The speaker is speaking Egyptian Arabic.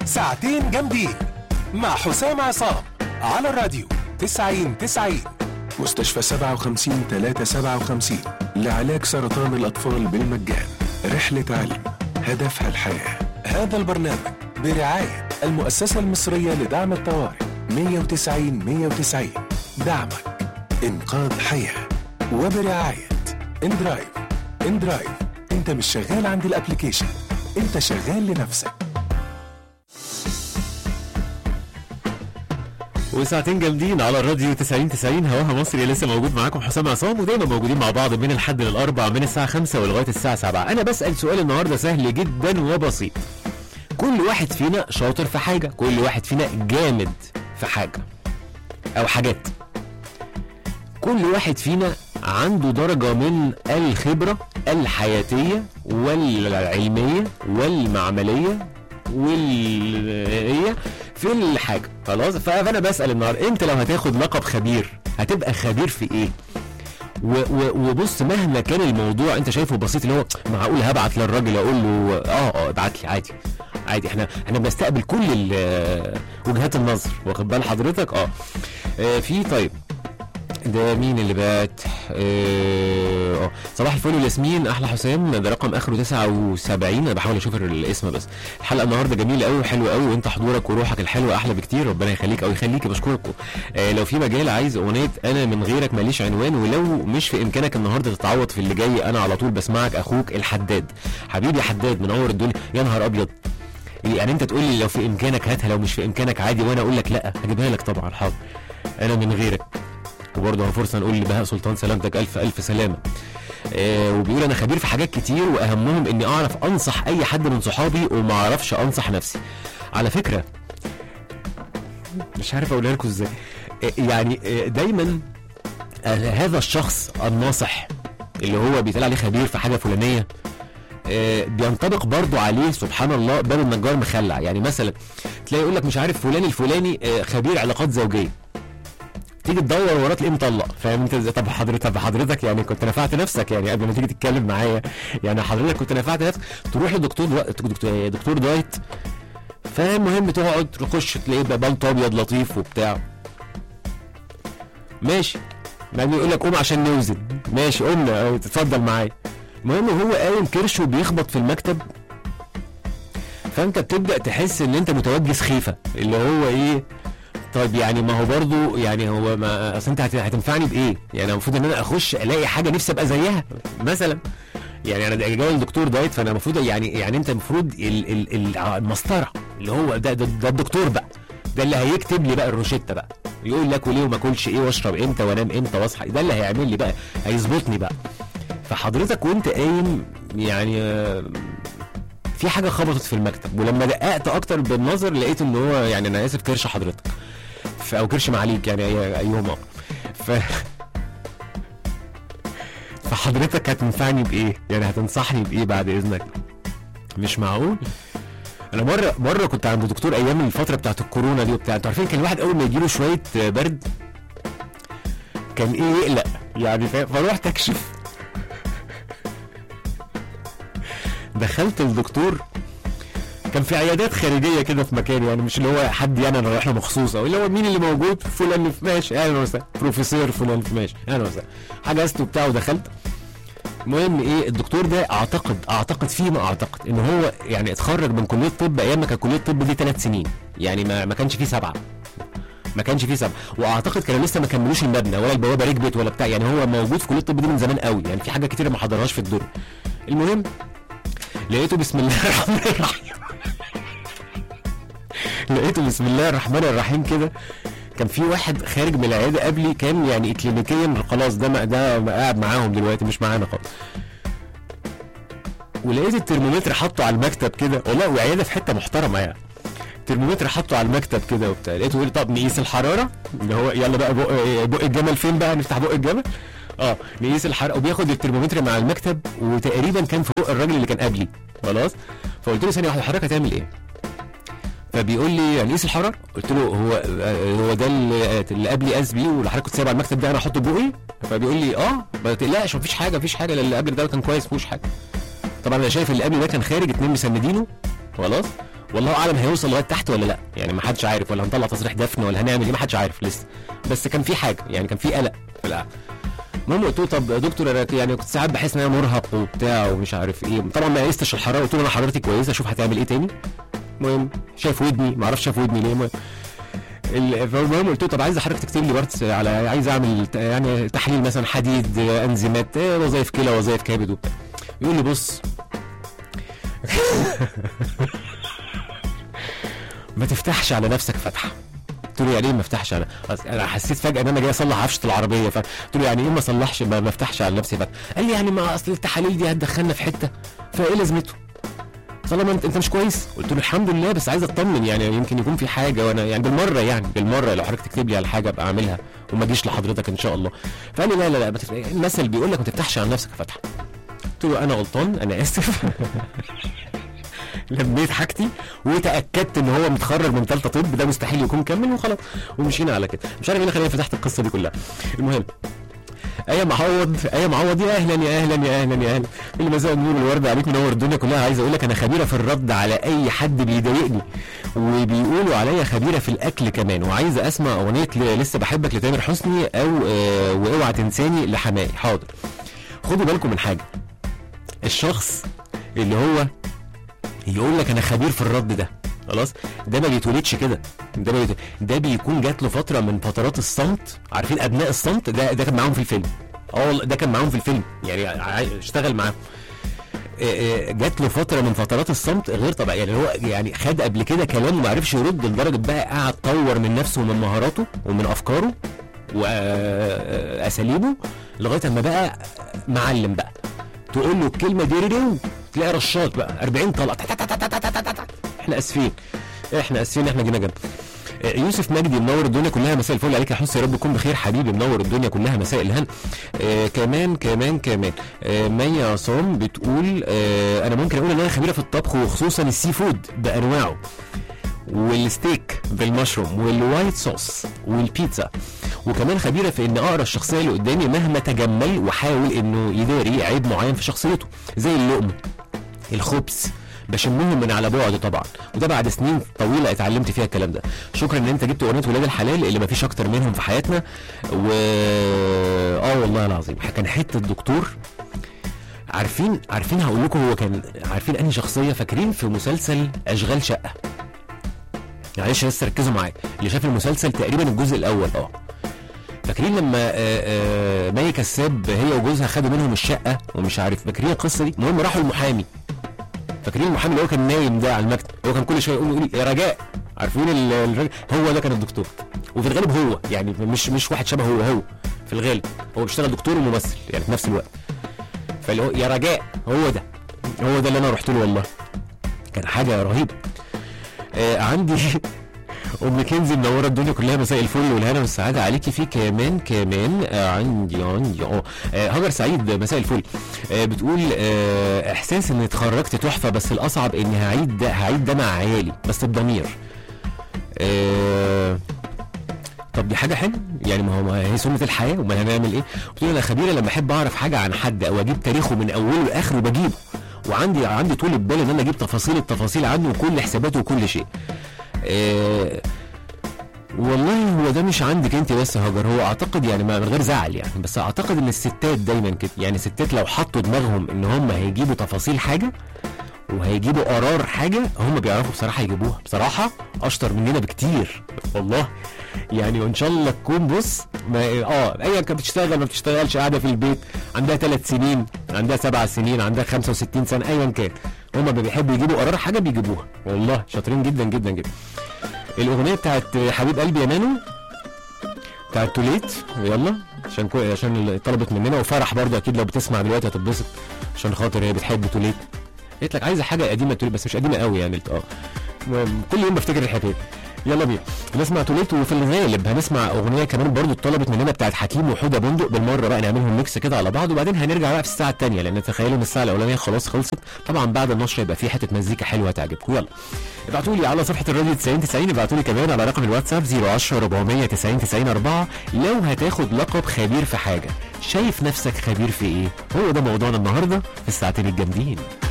ساعتين جامدين مع حسام عصام على الراديو 90 90 مستشفى 57 357 لعلاج سرطان الأطفال بالمجان رحلة علم هدفها الحياة هذا البرنامج برعاية المؤسسة المصرية لدعم الطوارئ 190 190 دعمك إنقاذ حياة وبرعاية اندرايف اندرايف انت مش شغال عند الابليكيشن انت شغال لنفسك وساعتين جامدين على الراديو 90 90 هواها مصري لسه موجود معاكم حسام عصام ودايما موجودين مع بعض من الحد للاربع من الساعه 5 ولغايه الساعه 7 انا بسال سؤال النهارده سهل جدا وبسيط كل واحد فينا شاطر في حاجه كل واحد فينا جامد في حاجه او حاجات كل واحد فينا عنده درجة من الخبرة الحياتية والعلمية والمعملية والهي في الحاجة خلاص فأنا بسأل النهاردة أنت لو هتاخد لقب خبير هتبقى خبير في إيه؟ و و وبص مهما كان الموضوع انت شايفه بسيط اللي هو معقول هبعت للراجل اقول له اه اه ابعت لي عادي عادي احنا احنا بنستقبل كل ال- وجهات النظر واخد بال حضرتك اه آه، في طيب ده مين اللي بات اه آه. صباح الفل والياسمين احلى حسام ده رقم اخره 79 انا بحاول اشوف الاسم بس الحلقه النهارده جميله قوي وحلوه قوي وانت حضورك وروحك الحلوه احلى بكتير ربنا يخليك او يخليك بشكركم آه لو في مجال عايز اغنيه انا من غيرك ماليش عنوان ولو مش في امكانك النهارده تتعوض في اللي جاي انا على طول بسمعك اخوك الحداد حبيبي حداد منور الدنيا يا نهار ابيض يعني انت تقول لي لو في امكانك هاتها لو مش في امكانك عادي وانا اقول لك لا هجيبها لك طبعا حاضر انا من غيرك وبرضه فرصه نقول لبهاء سلطان سلامتك الف الف سلامه آه وبيقول انا خبير في حاجات كتير واهمهم اني اعرف انصح اي حد من صحابي وما اعرفش انصح نفسي على فكره مش عارف اقولها لكم ازاي آه يعني آه دايما آه هذا الشخص الناصح اللي هو بيتقال عليه خبير في حاجه فلانيه آه، بينطبق برضو عليه سبحان الله باب النجار مخلع يعني مثلا تلاقي يقول لك مش عارف فلان الفلاني آه، خبير علاقات زوجيه تيجي تدور وراه تلاقيه مطلق فاهم انت ازاي طب حضرتك طب حضرتك يعني كنت نفعت نفسك يعني قبل ما تيجي تتكلم معايا يعني حضرتك كنت نفعت نفسك تروح لدكتور دكتور, دكتور دايت فالمهم تقعد تخش تلاقيه بقى بلط ابيض لطيف وبتاع ماشي بعدين يقول لك قوم عشان نوزن ماشي قمنا اه، اتفضل معايا المهم هو قايم كرشه بيخبط في المكتب فانت بتبدا تحس ان انت متوجه سخيفه اللي هو ايه طيب يعني ما هو برضو يعني هو ما اصل انت هت- هتنفعني بايه؟ يعني المفروض ان انا اخش الاقي حاجه نفسي ابقى زيها مثلا يعني انا جاي لدكتور دايت فانا المفروض يعني يعني انت المفروض ال- ال- ال- المسطره اللي هو ده, ده, ده الدكتور بقى ده اللي هيكتب لي بقى الروشته بقى يقول لك وليه وما اكلش ايه واشرب امتى وانام امتى واصحى ده اللي هيعمل لي بقى هيظبطني بقى فحضرتك وانت قايم يعني آه، في حاجه خبطت في المكتب ولما دققت اكتر بالنظر لقيت ان هو يعني انا اسف كرش حضرتك ف- او كرش معاليك يعني أي- ايهما ف فحضرتك هتنفعني بايه؟ يعني هتنصحني بايه بعد اذنك؟ مش معقول انا مره مره كنت عند دكتور ايام الفتره بتاعت الكورونا دي وبتاع انتوا عارفين كان الواحد اول ما يجيله شويه برد كان ايه يقلق يعني فاهم؟ فروحت اكشف دخلت الدكتور كان في عيادات خارجيه كده في مكان يعني مش اللي هو حد يعني انا رايح له مخصوص او اللي هو مين اللي موجود فلان اللي في ماشي اهلا وسهلا بروفيسور فلان في ماشي اهلا وسهلا حجزت وبتاع ودخلت المهم ايه الدكتور ده اعتقد اعتقد فيما اعتقد ان هو يعني اتخرج من كليه طب ايام ما كان كليه الطب دي ثلاث سنين يعني ما ما كانش فيه سبعه ما كانش فيه سبعه واعتقد كانوا لسه ما كملوش المبنى ولا البوابه ركبت ولا بتاع يعني هو موجود في كليه الطب دي من زمان قوي يعني في حاجه كتير ما حضرهاش في الدور المهم لقيته بسم الله الرحمن الرحيم لقيته بسم الله الرحمن الرحيم كده كان في واحد خارج من العياده قبلي كان يعني كلينيكيا خلاص ده ما ده ما قاعد معاهم دلوقتي مش معانا خالص ولقيت الترمومتر حاطه على المكتب كده والله وعياده في حته محترمه يعني الترمومتر حاطه على المكتب كده وبتاع لقيته يقول لي طب نقيس الحراره اللي هو يلا بقى بق, بق الجمل فين بقى نفتح بق الجمل اه نقيس الحراره وبياخد الترمومتر مع المكتب وتقريبا كان فوق الراجل اللي كان قبلي خلاص فقلت له ثانيه واحده حضرتك هتعمل ايه؟ فبيقول لي هنقيس الحراره قلت له هو هو ده اللي اللي قبلي قاس بيه واللي حضرتك كنت سايبه على المكتب ده انا احطه بقي فبيقول لي اه ما تقلقش مفيش حاجه مفيش حاجه اللي قبل ده كان كويس مفيهوش حاجه طبعا انا شايف اللي قبل ده كان خارج اتنين مسندينه خلاص والله اعلم هيوصل لغايه تحت ولا لا يعني ما حدش عارف ولا هنطلع تصريح دفن ولا هنعمل ايه ما حدش عارف لسه بس كان في حاجه يعني كان في قلق في القعده المهم قلت له طب يا دكتور انا يعني كنت ساعات بحس ان انا مرهق وبتاع ومش عارف ايه طبعا ما قستش الحراره قلت له انا حرارتي كويسه شوف هتعمل ايه تاني المهم شايف ودني ما اعرفش شاف ودني ليه المهم ال- فالمهم قلت له طب عايز حضرتك تكتب لي بارتس على عايز اعمل ت- يعني تحليل مثلا حديد آه، انزيمات آه، وظائف كلى وظائف كبد وبتاع يقول لي بص ما تفتحش على نفسك فتحه قلت له يعني ايه ما افتحش على أصل انا حسيت فجاه ان انا جاي اصلح عفشه العربيه فقلت له يعني ايه ما اصلحش ما ما افتحش على نفسي فتحه قال لي يعني ما اصل التحاليل دي هتدخلنا في حته فايه لازمته طالما انت انت مش كويس قلت له الحمد لله بس عايز اطمن يعني يمكن يكون في حاجه وانا يعني بالمره يعني بالمره لو حضرتك تكتب لي على حاجه ابقى اعملها وما اجيش لحضرتك ان شاء الله فقال لي لا لا لا ما تفت- المثل بيقول لك ما تفتحش على نفسك فتحه قلت له انا غلطان انا اسف لميت حاجتي وتاكدت ان هو متخرج من ثالثه طب ده مستحيل يكون كمل وخلاص ومشينا على كده مش عارف ايه اللي خلاني فتحت القصه دي كلها المهم ايه معوض ايه معوض يا اهلا يا اهلا يا اهلا يا اهلا اللي مساء النور والورد عليك منور الدنيا كلها عايز اقول لك انا خبيره في الرد على اي حد بيضايقني وبيقولوا عليا خبيره في الاكل كمان وعايزه اسمع اغنيه ل- لسه بحبك لتامر حسني او آه واوعى تنساني لحماي حاضر خدوا بالكم من حاجه الشخص اللي هو يقول لك انا خبير في الرد ده خلاص ده ما بيتولدش كده ده ما بيت... ده بيكون جات له فتره من فترات الصمت عارفين ابناء الصمت ده ده كان معاهم في الفيلم اه والله ده كان معاهم في الفيلم يعني ع- اشتغل معاهم آه، آه، جات له فتره من فترات الصمت غير طبيعي يعني هو يعني خد قبل كده كلام وما عرفش يرد لدرجه بقى قعد طور من نفسه ومن مهاراته ومن افكاره واساليبه لغايه اما بقى معلم بقى تقول له الكلمه دي ريرو تلاقي رشاط بقى 40 طلقه تا- تا- تا- تا- تا- تا- تا- تا- تا. احنا اسفين احنا اسفين احنا جينا جنب آه، يوسف مجدي منور الدنيا كلها مساء الفل عليك يا حسن يا رب تكون بخير حبيبي منور الدنيا كلها مساء الهنا آه كمان كمان كمان آه مي عصام بتقول آه انا ممكن اقول ان انا خبيره في الطبخ وخصوصا السي فود بانواعه والستيك بالمشروم والوايت صوص والبيتزا وكمان خبيره في ان اقرا الشخصيه اللي قدامي مهما تجمل وحاول انه يداري عيب معين في شخصيته زي اللقم الخبز بشمهم من على بعد طبعا وده بعد سنين طويله اتعلمت فيها الكلام ده شكرا ان انت جبت اغنيه ولاد الحلال اللي مفيش اكتر منهم في حياتنا و اه والله العظيم كان حته دكتور عارفين عارفين هقول لكم هو كان عارفين انهي شخصيه فاكرين في مسلسل اشغال شقه معلش بس ركزوا معايا اللي شاف المسلسل تقريبا الجزء الاول اه فاكرين لما آه، آه، مي كساب هي وجوزها خدوا منهم الشقه ومش عارف فاكرين القصه دي المهم راحوا المحامي فاكرين المحامي اللي هو كان نايم ده على المكتب هو كان كل شويه يقول يقول يا رجاء عارفين ال- الراجل هو ده كان الدكتور وفي الغالب هو يعني مش مش واحد شبه هو هو في الغالب هو بيشتغل دكتور وممثل يعني في نفس الوقت فاللي هو يا رجاء هو ده هو ده اللي انا رحت له والله كان حاجه رهيبه آه عندي ام كنزي منوره الدنيا كلها مساء الفل والهنا والسعاده عليكي في كمان كمان آه عندي عندي اه آه، هاجر سعيد مساء الفل آه بتقول آه احساس اني اتخرجت تحفه بس الاصعب اني هعيد ده هعيد ده مع عيالي بس بضمير آه طب دي حاجه حلوه يعني ما هو ما هي سنه الحياه امال هنعمل ايه؟ قلت له انا خبيره لما احب اعرف حاجه عن حد او اجيب تاريخه من اوله لاخره بجيبه وعندي عندي طول بال ان انا اجيب تفاصيل التفاصيل عنه وكل حساباته وكل شيء. آه والله هو ده مش عندك انت بس يا هاجر هو اعتقد يعني ما- من غير زعل يعني بس اعتقد ان الستات دايما كده يعني الستات لو حطوا دماغهم ان هم هيجيبوا تفاصيل حاجه وهيجيبوا قرار حاجه هم بيعرفوا بصراحه يجيبوها بصراحه اشطر مننا بكتير والله يعني وان شاء الله تكون بص ما اه ايا كانت بتشتغل ما بتشتغلش قاعده في البيت عندها ثلاث سنين عندها سبع سنين عندها 65 سنه ايا كان هم ما بيحبوا يجيبوا قرار حاجه بيجيبوها والله شاطرين جدا جدا جدا الاغنيه بتاعت حبيب قلبي يا مانو بتاعت توليت يلا عشان كو... عشان طلبت مننا وفرح برضه اكيد لو بتسمع دلوقتي هتتبسط عشان خاطر هي بتحب توليت قلت لك عايزه حاجه قديمه توليت بس مش قديمه قوي يعني قلت اه المهم، كل يوم بفتكر الحكايه دي. يلا بينا نسمع توليت وفي الغالب هنسمع اغنيه كمان برضو اتطلبت مننا بتاعت حكيم وحوده بندق بالمره بقى نعملهم ميكس كده على بعض وبعدين هنرجع بقى في الساعه الثانيه لان تخيلوا ان الساعه الاولانيه خلاص خلصت طبعا بعد النشر يبقى في حته مزيكا حلوه هتعجبكم يلا ابعتوا لي على صفحه الراديو 90 90 ابعتوا لي كمان على رقم الواتساب 010 490 90 4 لو هتاخد لقب خبير في حاجه شايف نفسك خبير في ايه هو ده موضوعنا النهارده في الساعتين الجامدين